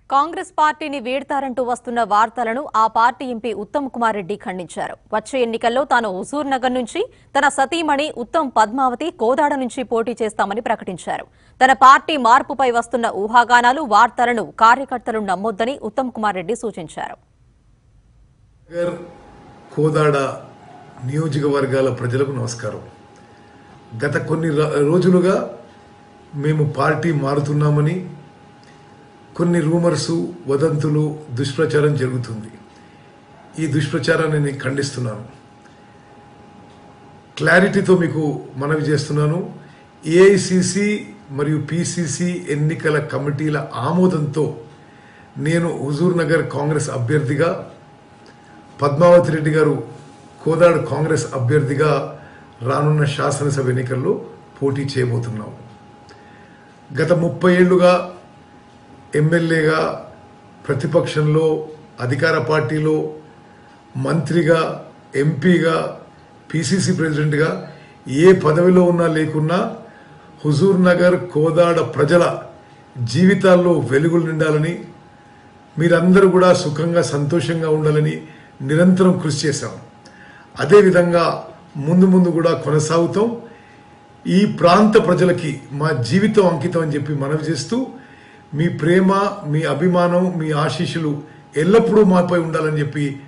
కాంగ్రెస్ పార్టీని వీడతారంటూ వస్తున్న వార్తలను ఆ పార్టీ ఎంపీ ఉత్తమ్ కుమార్ రెడ్డి ఖండించారు వచ్చే ఎన్నికల్లో తాను హుజూర్ నగర్ నుంచి తన సతీమణి ఉత్తమ్ పద్మావతి కోదాడ నుంచి పోటీ చేస్తామని ప్రకటించారు తన పార్టీ మార్పుపై వస్తున్న ఊహాగానాలు వార్తలను కార్యకర్తలు నమ్మొద్దని ఉత్తమ్ కుమార్ రెడ్డి సూచించారు నగర్ కోదాడ నియోజకవర్గాల ప్రజలకు నమస్కారం గత కొన్ని రా- రోజులుగా మేము పార్టీ మారుతున్నామని కొన్ని రూమర్సు వదంతులు దుష్ప్రచారం జరుగుతుంది ఈ దుష్ప్రచారాన్ని నేను ఖండిస్తున్నాను క్లారిటీతో మీకు మనవి చేస్తున్నాను ఏఐసిసి మరియు పిసిసి ఎన్నికల కమిటీల ఆమోదంతో నేను హుజూర్ నగర్ కాంగ్రెస్ అభ్యర్థిగా పద్మావతి రెడ్డి గారు కోదాడ కాంగ్రెస్ అభ్యర్థిగా రానున్న శాసనసభ ఎన్నికల్లో పోటీ చేయబోతున్నాం గత ముప్పై ఏళ్లుగా ఎమ్మెల్యేగా ప్రతిపక్షంలో అధికార పార్టీలో మంత్రిగా ఎంపీగా పిసిసి ప్రెసిడెంట్గా ఏ పదవిలో ఉన్నా లేకున్నా హుజూర్ నగర్ కోదాడ ప్రజల జీవితాల్లో వెలుగులు నిండాలని మీరందరూ కూడా సుఖంగా సంతోషంగా ఉండాలని నిరంతరం కృషి చేశాం అదేవిధంగా ముందు ముందు కూడా కొనసాగుతాం ఈ ప్రాంత ప్రజలకి మా జీవితం అంకితం అని చెప్పి మనవి చేస్తూ మీ ప్రేమ మీ అభిమానం మీ ఆశీస్సులు ఎల్లప్పుడూ మాపై ఉండాలని చెప్పి